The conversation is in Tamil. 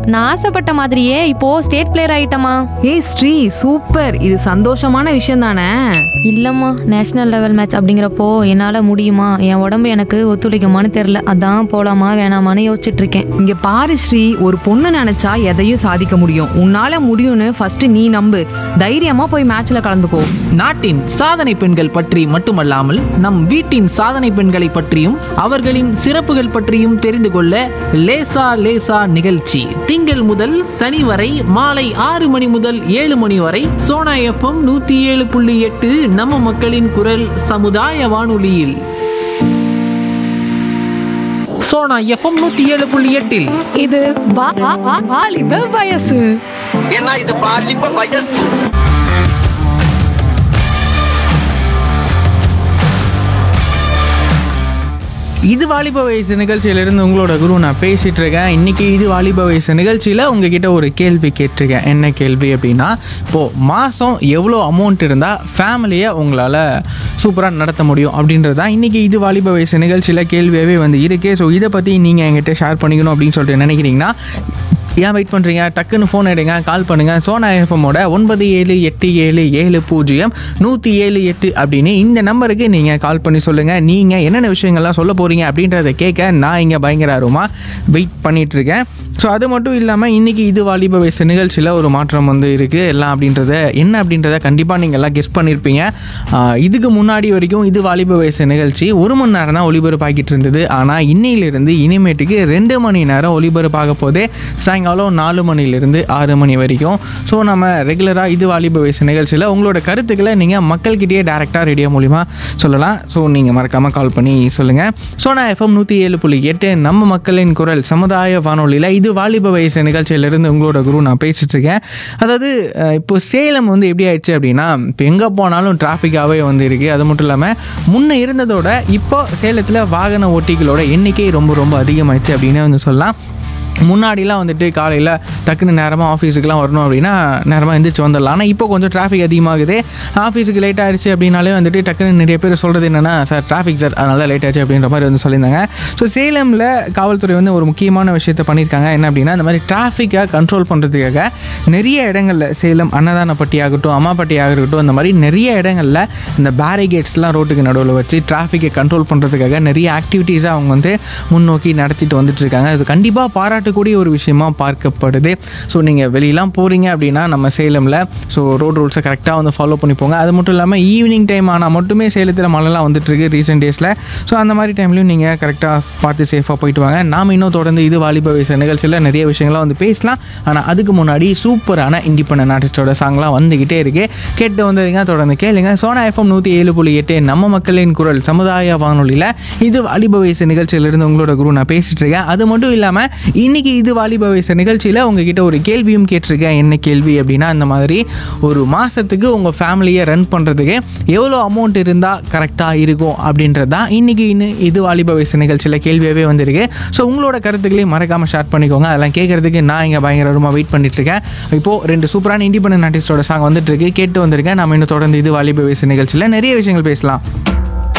நான் ஆசைப்பட்ட மாதிரியே இப்போ ஸ்டேட் பிளேயர் ஆயிட்டமா ஏய் ஸ்ரீ சூப்பர் இது சந்தோஷமான விஷயம் தானே இல்லம்மா நேஷனல் லெவல் மேட்ச் அப்படிங்கிறப்போ என்னால முடியுமா என் உடம்பு எனக்கு ஒத்துழைக்குமான்னு தெரியல அதான் போலாமா வேணாமான்னு யோசிச்சுட்டு இருக்கேன் இங்க பாரு ஸ்ரீ ஒரு பொண்ணு நினைச்சா எதையும் சாதிக்க முடியும் உன்னால முடியும்னு ஃபர்ஸ்ட் நீ நம்பு தைரியமா போய் மேட்ச்ல கலந்துக்கோ நாட்டின் சாதனை பெண்கள் பற்றி மட்டுமல்லாமல் நம் வீட்டின் சாதனை பெண்களை பற்றியும் அவர்களின் சிறப்புகள் பற்றியும் தெரிந்து கொள்ள லேசா லேசா நிகழ்ச்சி திங்கள் முதல் சனி வரை மாலை ஆறு மணி முதல் ஏழு மணி வரை சோனா எஃப்எம் நூத்தி ஏழு புள்ளி எட்டு நம்ம மக்களின் குரல் சமுதாய வானொலியில் சோனா எஃப்எம் நூத்தி ஏழு புள்ளி எட்டில் இது வா- வா- வா- வாலிப வயசு ஏன்னா இது பாலிப்ப வயசு இது வாலிப வயசு நிகழ்ச்சியிலிருந்து உங்களோட குரு நான் பேசிட்டு இருக்கேன் இன்னைக்கு இது வாலிப வயசு நிகழ்ச்சியில் உங்ககிட்ட ஒரு கேள்வி கேட்டிருக்கேன் என்ன கேள்வி அப்படின்னா இப்போது மாதம் எவ்வளோ அமௌண்ட் இருந்தால் ஃபேமிலியை உங்களால் சூப்பராக நடத்த முடியும் அப்படின்றது தான் இன்றைக்கி இது வாலிப வயசு நிகழ்ச்சியில் கேள்வியாகவே வந்து இருக்கு ஸோ இதை பற்றி நீங்கள் என்கிட்ட ஷேர் பண்ணிக்கணும் அப்படின்னு சொல்லிட்டு நினைக்கிறீங்கன்னா ஏன் வெயிட் பண்ணுறீங்க டக்குன்னு ஃபோன் எடுங்க கால் பண்ணுங்கள் சோனா எஃப்எம்மோட ஒன்பது ஏழு எட்டு ஏழு ஏழு பூஜ்ஜியம் நூற்றி ஏழு எட்டு அப்படின்னு இந்த நம்பருக்கு நீங்கள் கால் பண்ணி சொல்லுங்கள் நீங்கள் என்னென்ன விஷயங்கள்லாம் சொல்ல போகிறீங்க அப்படின்றத கேட்க நான் இங்கே பயங்கர ஆர்வமாக வெயிட் பண்ணிட்டு இருக்கேன் ஸோ அது மட்டும் இல்லாமல் இன்றைக்கி இது வாலிப வயசு நிகழ்ச்சியில் ஒரு மாற்றம் வந்து இருக்குது எல்லாம் அப்படின்றத என்ன அப்படின்றத கண்டிப்பாக நீங்கள் எல்லாம் கெஸ் பண்ணியிருப்பீங்க ஆஹ் இதுக்கு முன்னாடி வரைக்கும் இது வாலிப வயசு நிகழ்ச்சி ஒரு மணி நேரம் தான் ஒளிபரப்பாகிட்டு இருந்தது ஆனால் இன்னையிலிருந்து இனிமேட்டுக்கு ரெண்டு மணி நேரம் ஒளிபரப்பாக போதே சாயங்காலம் நாலு மணிலேருந்து ஆறு மணி வரைக்கும் ஸோ நம்ம ரெகுலராக இது வாலிப வயசு நிகழ்ச்சியில் உங்களோட கருத்துக்களை நீங்கள் மக்கள்கிட்டயே டேரெக்டாக ரேடியோ மூலிமா சொல்லலாம் ஸோ நீங்கள் மறக்காமல் கால் பண்ணி சொல்லுங்கள் சோனா எஃப்எம் நூற்றி ஏழு புள்ளி எட்டு நம்ம மக்களின் குரல் சமுதாய வானொலியில் இது வாலிப வயசு நிகழ்ச்சியிலிருந்து உங்களோட குரு நான் பேசிட்டு இருக்கேன் அதாவது அஹ், இப்போ சேலம் வந்து எப்படி ஆயிடுச்சு அப்படின்னா இப்போ எங்கே போனாலும் டிராஃபிக்காகவே வந்து இருக்குது அது மட்டும் இல்லாமல் முன்ன இருந்ததோட இப்போ சேலத்தில் வாகன ஓட்டிகளோட எண்ணிக்கை ரொம்ப ரொம்ப அதிகமாயிடுச்சு அப்படின்னு வந்து சொல்லலாம் முன்னாடிலாம் வந்துட்டு காலையில் டக்குன்னு நேரமாக ஆஃபீஸுக்குலாம் வரணும் அப்படின்னா நேரமாக எந்திரிச்சு வந்துடலாம் ஆனால் இப்போ கொஞ்சம் டிராஃபிக் அதிகமாகுது ஆஃபீஸுக்கு லேட் ஆயிடுச்சு அப்படின்னாலே வந்துட்டு டக்குன்னு நிறைய பேர் சொல்கிறது என்னென்னா சார் டிராஃபிக் சார் அதனால லேட் ஆச்சு அப்படின்ற மாதிரி வந்து சொல்லியிருந்தாங்க ஸோ சேலமில் காவல்துறை வந்து ஒரு முக்கியமான விஷயத்தை பண்ணியிருக்காங்க என்ன அப்படின்னா இந்த மாதிரி டிராஃபிக்கை கண்ட்ரோல் பண்ணுறதுக்காக நிறைய இடங்களில் சேலம் அன்னதானப்பட்டி ஆகட்டும் அம்மாப்பட்டி ஆகட்டும் அந்த மாதிரி நிறைய இடங்களில் இந்த பேரிகேட்ஸ்லாம் ரோட்டுக்கு நடுவில் வச்சு டிராஃபிக்கை கண்ட்ரோல் பண்ணுறதுக்காக நிறைய ஆக்டிவிட்டீஸை அவங்க வந்து முன்னோக்கி நடத்திட்டு வந்துட்டு இருக்காங்க அது கண்டிப்பாக பாராட்டக்கூடிய ஒரு விஷயமா பார்க்கப்படுது ஸோ நீங்கள் வெளியெல்லாம் போகிறீங்க அப்படின்னா நம்ம சேலமில் ஸோ ரோட் ரூல்ஸை கரெக்டாக வந்து ஃபாலோ பண்ணி போங்க அது மட்டும் இல்லாமல் ஈவினிங் டைம் ஆனால் மட்டுமே சேலத்தில் மழைலாம் வந்துட்டுருக்கு ரீசெண்ட் டேஸில் ஸோ அந்த மாதிரி டைம்லையும் நீங்கள் கரெக்டாக பார்த்து சேஃபாக போயிட்டு வாங்க நாம் இன்னும் தொடர்ந்து இது வாலிப வயசு நிகழ்ச்சியில் நிறைய விஷயங்கள்லாம் வந்து பேசலாம் ஆனால் அதுக்கு முன்னாடி சூப்பரான இண்டிபெண்டன்ட் ஆர்டிஸ்டோட சாங்லாம் வந்துக்கிட்டே இருக்கு கேட்டு வந்துருங்க தொடர்ந்து கேளுங்க சோனா எஃப்எம் நூற்றி ஏழு புள்ளி எட்டு நம்ம மக்களின் குரல் சமுதாய வானொலியில் இது வாலிப வயசு நிகழ்ச்சியிலிருந்து உங்களோட குரு நான் பேசிட்டு இருக்கேன் அது மட்டும் இல்லாமல் இன்னைக்கு இது வாலிப வயசு நிகழ்ச்சியில் உங்ககிட்ட ஒரு கேள்வியும் கேட்டிருக்கேன் என்ன கேள்வி அப்படின்னா இந்த மாதிரி ஒரு மாதத்துக்கு உங்கள் ஃபேமிலியை ரன் பண்ணுறதுக்கு எவ்வளோ அமௌண்ட் இருந்தால் கரெக்டாக இருக்கும் அப்படின்றது தான் இன்னைக்கு இன்னும் இது வாலிப வயசு நிகழ்ச்சியில் கேள்வியாகவே வந்திருக்கு ஸோ உங்களோட கருத்துக்களையும் மறக்காமல் ஷேர் பண்ணிக்கோங்க அதெல்லாம் கேட்கறதுக்கு நான் இங்கே பயங்கரமாக வெயிட் பண்ணிட்டு இருக்கேன் இப்போது ரெண்டு சூப்பரான இண்டிபெண்டன்ட் ஆர்டிஸ்டோட சாங் வந்துட்டு இருக்கு கேட்டு வந்திருக்கேன் நம்ம இன்னும் தொடர்ந்து இது வாலிப வயசு நிகழ்ச்சியில் நிறைய விஷயங்கள் பேசலாம்